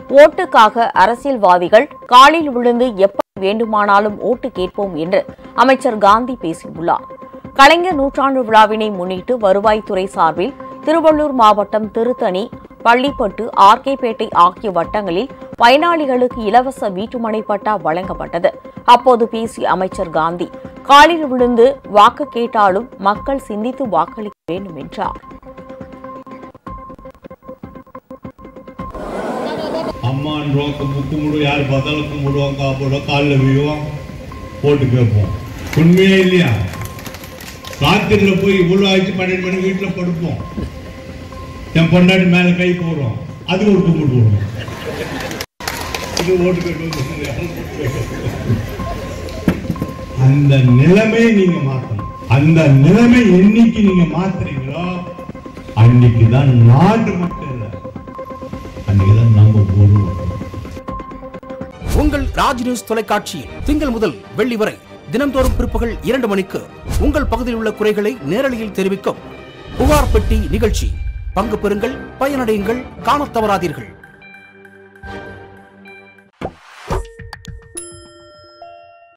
ஓட்டுக்காக அரசியல்வாதிகள் காலில் விழுந்து எப்படி வேண்டுமானாலும் ஓட்டு கேட்போம் என்று அமைச்சர் காந்தி பேசியுள்ளார் கலைஞர் நூற்றாண்டு விழாவினை முன்னிட்டு வருவாய்த்துறை சார்பில் திருவள்ளூர் மாவட்டம் திருத்தணி பள்ளிப்பட்டு ஆர்கேபேட்டை ஆகிய வட்டங்களில் பயனாளிகளுக்கு இலவச வீட்டுமனை பட்டா வழங்கப்பட்டது அப்போது பேசிய அமைச்சர் காந்தி காலில் விழுந்து வாக்கு கேட்டாலும் மக்கள் சிந்தித்து வாக்களிக்க வேண்டும் என்றார் அம்மான்றோம் கும்பு கும்பிடு யார் பார்த்தாலும் கும்பிடுவோம் காப்பிடுவோம் காலில் விழுவோம் போட்டு கேட்போம் உண்மையா இல்லையா ராத்திரில போய் இவ்வளோ ஆச்சு பன்னெண்டு மணி வீட்டில் படுப்போம் என் பொண்டாட்டி மேலே கை போடுறோம் அது ஒரு கும்பிட்டு விடுவோம் இது ஓட்டு கேட்டு அந்த நிலைமையை நீங்க மாத்தணும் அந்த நிலைமை என்னைக்கு நீங்க மாத்துறீங்களோ அன்னைக்கு தான் நாடு மட்டும் இல்லை அன்னைக்கு தான் நம்ம ஊரும் உங்கள் ராஜ் நியூஸ் தொலைக்காட்சியில் திங்கள் முதல் வெள்ளி வரை தினம்தோறும் பிற்பகல் இரண்டு மணிக்கு உங்கள் பகுதியில் உள்ள குறைகளை நேரலையில் தெரிவிக்கும் புகார் பெட்டி நிகழ்ச்சி பங்கு பெறுங்கள் பயனடையுங்கள் காணத் தவறாதீர்கள்